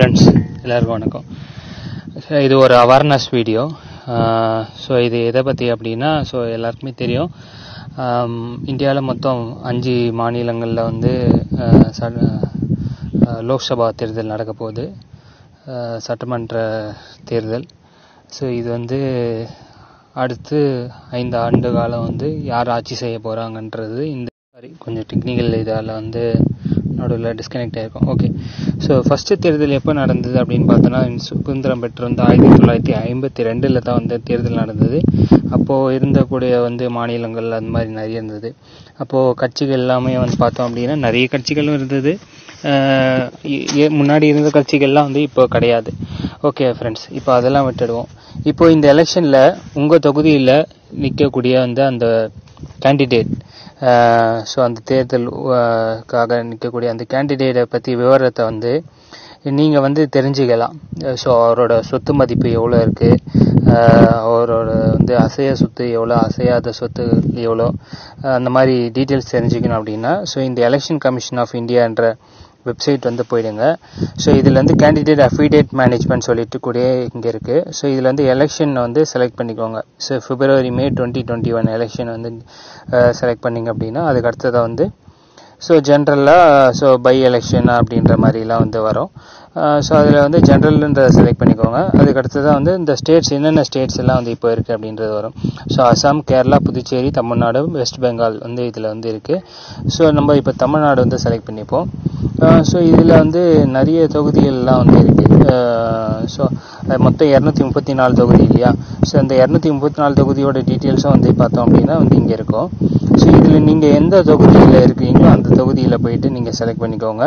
friends எல்லாருக்கும் வணக்கம் So, இது ஒரு அவேர்னஸ் வீடியோ ஸோ இது எதை பற்றி அப்படின்னா ஸோ எல்லாருக்குமே தெரியும் இந்தியாவில் மொத்தம் அஞ்சு மாநிலங்களில் வந்து ஆஹ், ச- ஆஹ், லோக்சபா தேர்தல் நடக்க போகுது ஆஹ், சட்டமன்ற தேர்தல் ஸோ இது வந்து அடுத்து ஐந்து ஆண்டு காலம் வந்து யார் ஆட்சி செய்ய போகிறாங்கன்றது இந்த சாரி கொஞ்சம் டெக்னிக்கல் இதால் வந்து நடுவில் டிஸ்கனெக்ட் ஆயிருக்கும் ஓகே ஸோ ஃபஸ்ட்டு தேர்தல் எப்போ நடந்தது அப்படின்னு பார்த்தோன்னா இந்த சுதந்திரம் பெற்று வந்து ஆயிரத்தி தொள்ளாயிரத்தி ஐம்பத்தி ரெண்டில் தான் வந்து தேர்தல் நடந்தது அப்போது இருந்தக்கூடிய வந்து மாநிலங்கள் அந்த மாதிரி நிறைய இருந்தது அப்போது கட்சிகள் எல்லாமே வந்து பார்த்தோம் அப்படின்னா நிறைய கட்சிகளும் இருந்தது ஆஹ் ஏ- ஏ- முன்னாடி இருந்த கட்சிகள்லாம் வந்து இப்போ கிடையாது ஓகே ஃப்ரெண்ட்ஸ் இப்போ அதெல்லாம் விட்டுடுவோம் இப்போ இந்த எலெக்ஷனில் உங்கள் தொகுதியில் நிற்கக்கூடிய வந்து அந்த கேண்டிடேட் ஸோ அந்த தேர்தல் ஆஹ் காக நிற்கக்கூடிய அந்த கேண்டிடேட்டை பற்றி விவரத்தை வந்து நீங்கள் வந்து தெரிஞ்சுக்கலாம் ஸோ அவரோட சொத்து மதிப்பு எவ்வளோ இருக்குது அவரோட வந்து அசைய சொத்து எவ்வளோ அசையாத சொத்து எவ்வளோ ஆஹ் அந்த மாதிரி டீட்டெயில்ஸ் தெரிஞ்சுக்கணும் அப்படின்னா ஸோ இந்த எலெக்ஷன் கமிஷன் ஆஃப் இந்தியான்ற வெப்சைட் வந்து போயிடுங்க ஸோ இதில் வந்து கேண்டிடேட் அஃபிடேட் மேனேஜ்மெண்ட் சொல்லிட்டு கூட இங்கே இருக்குது ஸோ இதில் வந்து எலெக்ஷன் வந்து செலக்ட் பண்ணிக்கோங்க so February May twenty twenty one election வந்து செலக்ட் பண்ணிங்க அப்படின்னா அதுக்கு அடுத்ததாக வந்து ஸோ ஜென்ரலாக ஸோ பை எலெக்ஷன் அப்படின்ற மாதிரிலாம் வந்து வரும் ஸோ அதில் வந்து ஜென்ரல்ன்றதை செலக்ட் பண்ணிக்கோங்க அதுக்கு அடுத்ததாக வந்து இந்த ஸ்டேட்ஸ் என்னென்ன ஸ்டேட்ஸ் எல்லாம் வந்து இப்போ இருக்குது அப்படின்றது வரும் ஸோ அசாம் கேரளா புதுச்சேரி தமிழ்நாடு வெஸ்ட் பெங்கால் வந்து இதில் வந்து இருக்குது ஸோ நம்ம இப்போ தமிழ்நாடு வந்து செலக்ட் பண்ணிப்போம் ஸோ இதில் வந்து நிறைய தொகுதிகள்லாம் வந்து இருக்குது ஸோ மொத்தம் இரநூத்தி முப்பத்தி நாலு தொகுதி இல்லையா ஸோ அந்த இரநூத்தி முப்பத்தி நாலு தொகுதியோட டீட்டெயில்ஸும் வந்து பார்த்தோம் அப்படின்னா வந்து இங்கே இருக்கும் ஸோ இதில் நீங்கள் எந்த தொகுதியில் இருக்கீங்களோ அந்த தொகுதியில் போயிட்டு நீங்கள் செலக்ட் பண்ணிக்கோங்க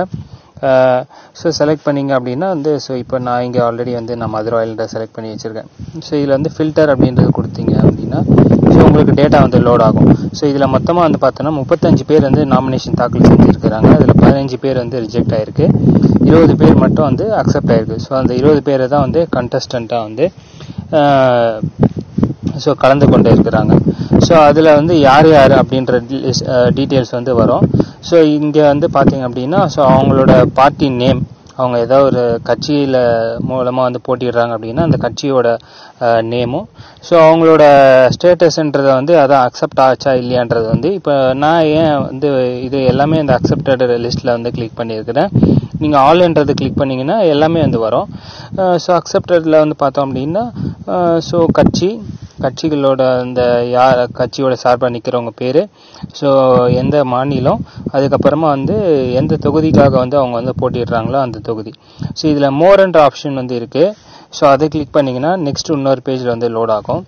ஸோ செலக்ட் பண்ணீங்க அப்படின்னா வந்து ஸோ இப்போ நான் இங்கே ஆல்ரெடி வந்து நான் மதுரை ஆயில்ட செலக்ட் பண்ணி வச்சுருக்கேன் ஸோ இதில் வந்து ஃபில்டர் அப்படின்றது கொடுத்தீங்க அப்படின்னா ஸோ உங்களுக்கு டேட்டா வந்து லோட் ஆகும் ஸோ இதில் மொத்தமாக வந்து பார்த்தோன்னா முப்பத்தஞ்சு பேர் வந்து நாமினேஷன் தாக்கல் செஞ்சுருக்கிறாங்க அதில் பதினஞ்சு பேர் வந்து ரிஜெக்ட் ஆயிருக்கு இருபது பேர் மட்டும் வந்து அக்செப்ட் ஆயிருக்கு ஸோ அந்த இருபது பேரை தான் வந்து கண்டஸ்டண்ட்டாக வந்து ஸோ கலந்து கொண்டு இருக்கிறாங்க ஸோ அதில் வந்து யார் யார் அப்படின்ற டீட்டெயில்ஸ் வந்து வரும் ஸோ இங்கே வந்து பார்த்தீங்க அப்படின்னா ஸோ அவங்களோட பார்ட்டி நேம் அவங்க ஏதோ ஒரு கட்சியில் மூலமாக வந்து போட்டிடுறாங்க அப்படின்னா அந்த கட்சியோட நேமும் ஸோ அவங்களோட ஸ்டேட்டஸ்ன்றதை வந்து அதான் அக்செப்ட் ஆச்சா இல்லையான்றது வந்து இப்போ நான் ஏன் வந்து இது எல்லாமே இந்த அக்செப்டட் லிஸ்ட்டில் வந்து கிளிக் பண்ணியிருக்கிறேன் நீங்கள் ஆல்ன்றது கிளிக் பண்ணீங்கன்னா எல்லாமே வந்து வரும் ஸோ அக்செப்டடில் வந்து பார்த்தோம் அப்படின்னா ஸோ கட்சி கட்சிகளோட அந்த யார் கட்சியோட சார்பாக நிற்கிறவங்க பேர் ஸோ எந்த மாநிலம் அதுக்கப்புறமா வந்து எந்த தொகுதிக்காக வந்து அவங்க வந்து போட்டிடுறாங்களோ அந்த தொகுதி ஸோ இதில் மோர்ன்ற ஆப்ஷன் வந்து இருக்குது ஸோ அதை கிளிக் பண்ணிங்கன்னா நெக்ஸ்ட் இன்னொரு பேஜில் வந்து லோட் ஆகும்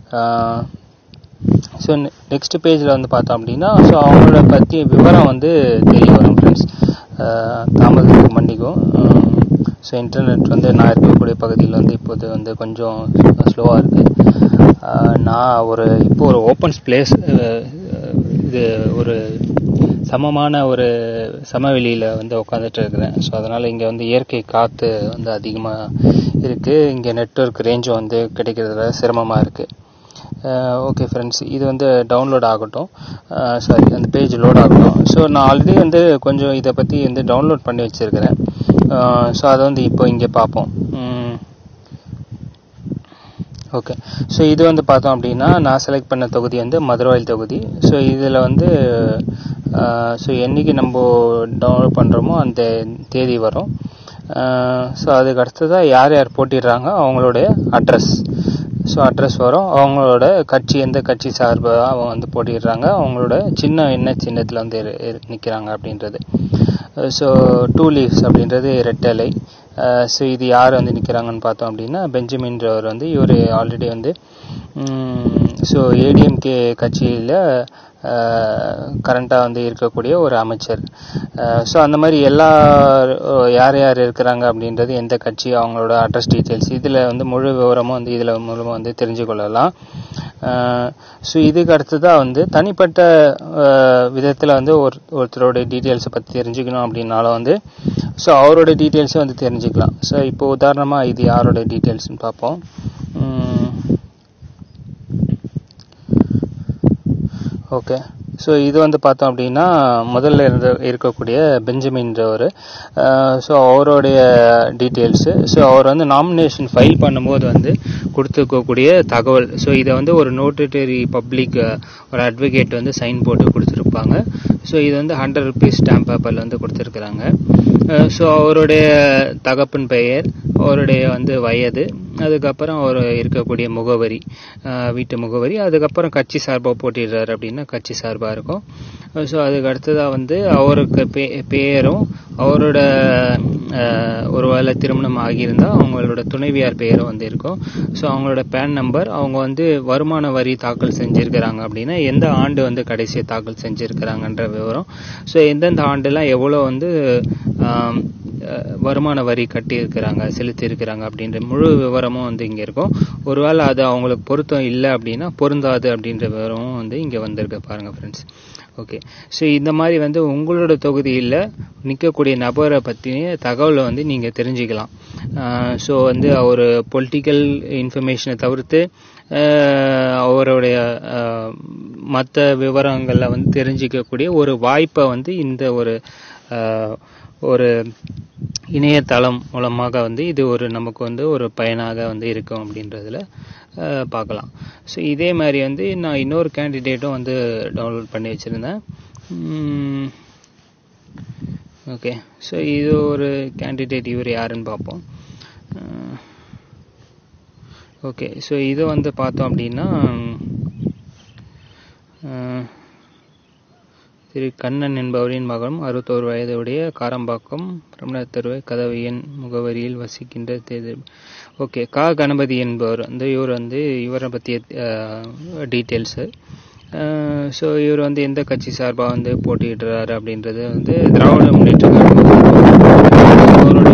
ஸோ நெக்ஸ்ட் பேஜில் வந்து பார்த்தோம் அப்படின்னா ஸோ அவங்களோட பற்றி விவரம் வந்து தெரிய வரும் ஃப்ரெண்ட்ஸ் தாமதத்துக்கு மன்னிக்கும் ஸோ இன்டர்நெட் வந்து நான் இருக்கக்கூடிய பகுதியில் வந்து இப்போது வந்து கொஞ்சம் ஸ்லோவாக இருக்குது நான் ஒரு இப்போ ஒரு ஓப்பன் பிளேஸ் இது ஒரு சமமான ஒரு சமவெளியில் வந்து உட்காந்துட்டு இருக்கிறேன் ஸோ அதனால் இங்கே வந்து இயற்கை காற்று வந்து அதிகமாக இருக்குது இங்கே நெட்ஒர்க் ரேஞ்சும் வந்து கிடைக்கிறதுல சிரமமாக இருக்குது ஓகே ஃப்ரெண்ட்ஸ் இது வந்து டவுன்லோட் ஆகட்டும் சாரி அந்த பேஜ் லோட் ஆகட்டும் ஸோ நான் ஆல்ரெடி வந்து கொஞ்சம் இதை பற்றி வந்து டவுன்லோட் பண்ணி வச்சுருக்கிறேன் ஸோ அதை வந்து இப்போ இங்கே பார்ப்போம் ஓகே ஸோ இது வந்து பார்த்தோம் அப்படின்னா நான் செலக்ட் பண்ண தொகுதி வந்து மதுரவாயில் தொகுதி ஸோ இதில் வந்து ஸோ என்றைக்கு நம்ம டவுன்லோட் பண்ணுறோமோ அந்த தேதி வரும் ஸோ அதுக்கு அடுத்ததாக யார் யார் போட்டிடுறாங்க அவங்களுடைய அட்ரஸ் ஸோ அட்ரஸ் வரும் அவங்களோட கட்சி எந்த கட்சி சார்பாக அவங்க வந்து போட்டிடுறாங்க அவங்களோட சின்ன என்ன சின்னத்தில் வந்து நிற்கிறாங்க அப்படின்றது ஸோ டூ லீவ்ஸ் அப்படின்றது ரெட்டலை ஸோ இது யார் வந்து நிற்கிறாங்கன்னு பார்த்தோம் அப்படின்னா பெஞ்சமின்றவர் வந்து இவர் ஆல்ரெடி வந்து ஸோ ஏடிஎம்கே கட்சியில் கரண்ட்டாக வந்து இருக்கக்கூடிய ஒரு அமைச்சர் ஸோ அந்த மாதிரி எல்லா யார் யார் இருக்கிறாங்க அப்படின்றது எந்த கட்சி அவங்களோட அட்ரஸ் டீட்டெயில்ஸ் இதில் வந்து முழு விவரமும் வந்து இதில் மூலமாக வந்து தெரிஞ்சு கொள்ளலாம் ஸோ இதுக்கு அடுத்ததாக வந்து தனிப்பட்ட விதத்தில் வந்து ஒரு ஒருத்தரோட டீட்டெயில்ஸை பற்றி தெரிஞ்சுக்கணும் அப்படின்னாலும் வந்து ஸோ அவரோட டீட்டெயில்ஸும் வந்து தெரிஞ்சுக்கலாம் ஸோ இப்போ உதாரணமாக இது யாரோட டீட்டெயில்ஸ்னு பார்ப்போம் ஓகே ஸோ இது வந்து பார்த்தோம் அப்படின்னா முதல்ல இருந்த இருக்கக்கூடிய பெஞ்சமின்றவர் ஸோ அவருடைய டீட்டெயில்ஸு ஸோ அவர் வந்து நாமினேஷன் ஃபைல் பண்ணும்போது வந்து கொடுத்துருக்கக்கூடிய தகவல் ஸோ இதை வந்து ஒரு நோட்டரி பப்ளிக் ஒரு அட்வொகேட் வந்து சைன் போட்டு கொடுத்துருப்பாங்க ஸோ இது வந்து ஹண்ட்ரட் ருபீஸ் ஸ்டாம்ப் பேப்பரில் வந்து கொடுத்துருக்குறாங்க ஸோ அவருடைய தகப்பன் பெயர் அவருடைய வந்து வயது அதுக்கப்புறம் அவர் இருக்கக்கூடிய முகவரி வீட்டு முகவரி அதுக்கப்புறம் கட்சி சார்பாக போட்டிடுறாரு அப்படின்னா கட்சி சார்பாக இருக்கும் ஸோ அதுக்கு அடுத்ததாக வந்து அவருக்கு பே பெயரும் அவரோட ஒரு வேளை திருமணம் ஆகியிருந்தால் அவங்களோட துணைவியார் பெயரும் வந்து இருக்கும் ஸோ அவங்களோட பேன் நம்பர் அவங்க வந்து வருமான வரி தாக்கல் செஞ்சுருக்கிறாங்க அப்படின்னா எந்த ஆண்டு வந்து கடைசியை தாக்கல் செஞ்சுருக்கிறாங்கன்ற விவரம் ஸோ எந்தெந்த ஆண்டுலாம் எவ்வளோ வந்து வருமான வரி கட்டி இருக்கிறாங்க செலுத்தி இருக்கிறாங்க அப்படின்ற முழு விவரமும் வந்து இங்கே இருக்கும் ஒருவேளை அது அவங்களுக்கு பொருத்தம் இல்லை அப்படின்னா பொருந்தாது அப்படின்ற விவரமும் வந்து இங்கே வந்திருக்கு பாருங்க ஃப்ரெண்ட்ஸ் ஓகே ஸோ இந்த மாதிரி வந்து உங்களோட தொகுதியில் நிற்கக்கூடிய நபரை பற்றின தகவலை வந்து நீங்கள் தெரிஞ்சுக்கலாம் ஸோ வந்து அவர் பொலிட்டிக்கல் இன்ஃபர்மேஷனை தவிர்த்து அவருடைய மற்ற விவரங்களை வந்து தெரிஞ்சிக்கக்கூடிய ஒரு வாய்ப்பை வந்து இந்த ஒரு ஒரு இணையதளம் மூலமாக வந்து இது ஒரு நமக்கு வந்து ஒரு பயனாக வந்து இருக்கும் அப்படின்றதுல பார்க்கலாம் ஸோ இதே மாதிரி வந்து நான் இன்னொரு கேண்டிடேட்டும் வந்து டவுன்லோட் பண்ணி வச்சுருந்தேன் ஓகே ஸோ இது ஒரு கேண்டிடேட் இவர் யாருன்னு பார்ப்போம் ஓகே ஸோ இது வந்து பார்த்தோம் அப்படின்னா திரு கண்ணன் என்பவரின் மகனும் அறுபத்தோரு வயதுடைய காரம்பாக்கம் பிரமணர் தெருவை கதவு எண் முகவரியில் வசிக்கின்ற தேர்தல் ஓகே கா கணபதி என்பவர் வந்து இவர் வந்து இவரை பற்றிய டீட்டெயில்ஸு ஸோ இவர் வந்து எந்த கட்சி சார்பாக வந்து போட்டியிடுறாரு அப்படின்றது வந்து திராவிட முன்னேற்ற கழகம் அவரோட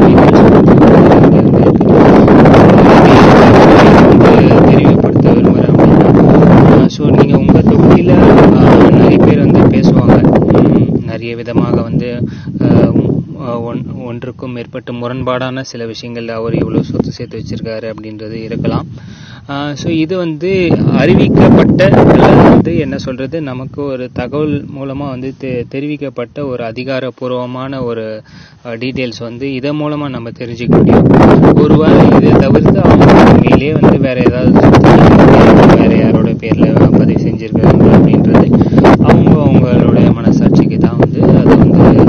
தெரிவிப்படுத்த விரும்புகிறேன் அப்படின்னா ஸோ நீங்கள் உங்கள் தொகுதியில் நிறைய பேர் வந்து பேசுவாங்க நிறைய விதமாக வந்து ஒன்றுக்கும் மேற்பட்ட முரண்பாடான சில விஷயங்கள் அவர் இவ்வளோ சொத்து சேர்த்து வச்சிருக்காரு அப்படின்றது இருக்கலாம் ஸோ இது வந்து அறிவிக்கப்பட்ட அல்லது வந்து என்ன சொல்றது நமக்கு ஒரு தகவல் மூலமாக வந்து தெரிவிக்கப்பட்ட ஒரு அதிகாரப்பூர்வமான ஒரு டீட்டெயில்ஸ் வந்து இதன் மூலமாக நம்ம தெரிஞ்சுக்க முடியும் ஒருவேளை இதை தவிர்த்து அவங்க உண்மையிலேயே வந்து வேற ஏதாவது வேற யாரோட பேர்ல பதிவு செஞ்சிருக்காங்க அப்படின்றது அவங்க அவங்களுடைய மனசாட்சிக்கு தான் வந்து அது வந்து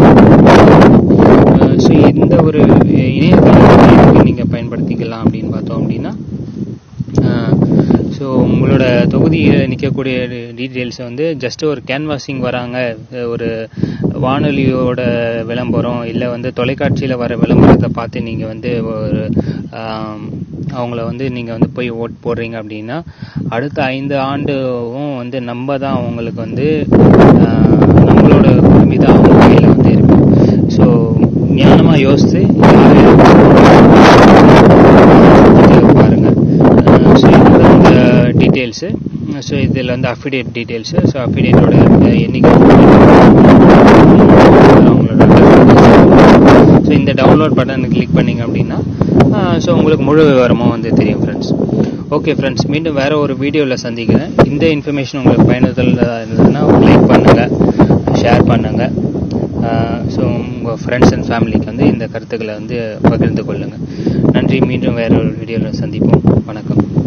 ஸோ இந்த ஒரு இணையதளத்தை நீங்கள் பயன்படுத்திக்கலாம் அப்படின்னு பார்த்தோம் அப்படின்னா ஸோ உங்களோட தொகுதியில் நிற்கக்கூடிய டீட்டெயில்ஸை வந்து ஜஸ்ட் ஒரு கேன்வாசிங் வராங்க ஒரு வானொலியோட விளம்பரம் இல்லை வந்து தொலைக்காட்சியில் வர விளம்பரத்தை பார்த்து நீங்கள் வந்து ஒரு அவங்கள வந்து நீங்கள் வந்து போய் ஓட் போடுறீங்க அப்படின்னா அடுத்த ஐந்து ஆண்டும் வந்து நம்ம தான் அவங்களுக்கு வந்து நம்மளோட உரிமை தான் அவங்க கையில் வந்து இருக்கு ஸோ ஞானமாக யோசித்து பாருங்க ஸோ இது இந்த டீட்டெயில்ஸு ஸோ இதில் வந்து அஃபிடேட் டீட்டெயில்ஸு ஸோ அஃபிடேட்டோட எண்ணிக்கை அவங்களோட ஸோ இந்த டவுன்லோட் பட்டனை கிளிக் பண்ணிங்க அப்படின்னா ஸோ உங்களுக்கு முழு விவரமும் வந்து தெரியும் ஃப்ரெண்ட்ஸ் ஓகே ஃப்ரெண்ட்ஸ் மீண்டும் வேற ஒரு வீடியோவில் சந்திக்கிறேன் இந்த இன்ஃபர்மேஷன் உங்களுக்கு பயனுதல் இருந்ததுன்னா லைக் பண்ணுங்கள் ஷேர் பண்ணுங்கள் ஸோ உங்கள் ஃப்ரெண்ட்ஸ் அண்ட் ஃபேமிலிக்கு வந்து இந்த கருத்துக்களை வந்து பகிர்ந்து கொள்ளுங்கள் நன்றி மீண்டும் வேற ஒரு வீடியோவில் சந்திப்போம் வணக்கம்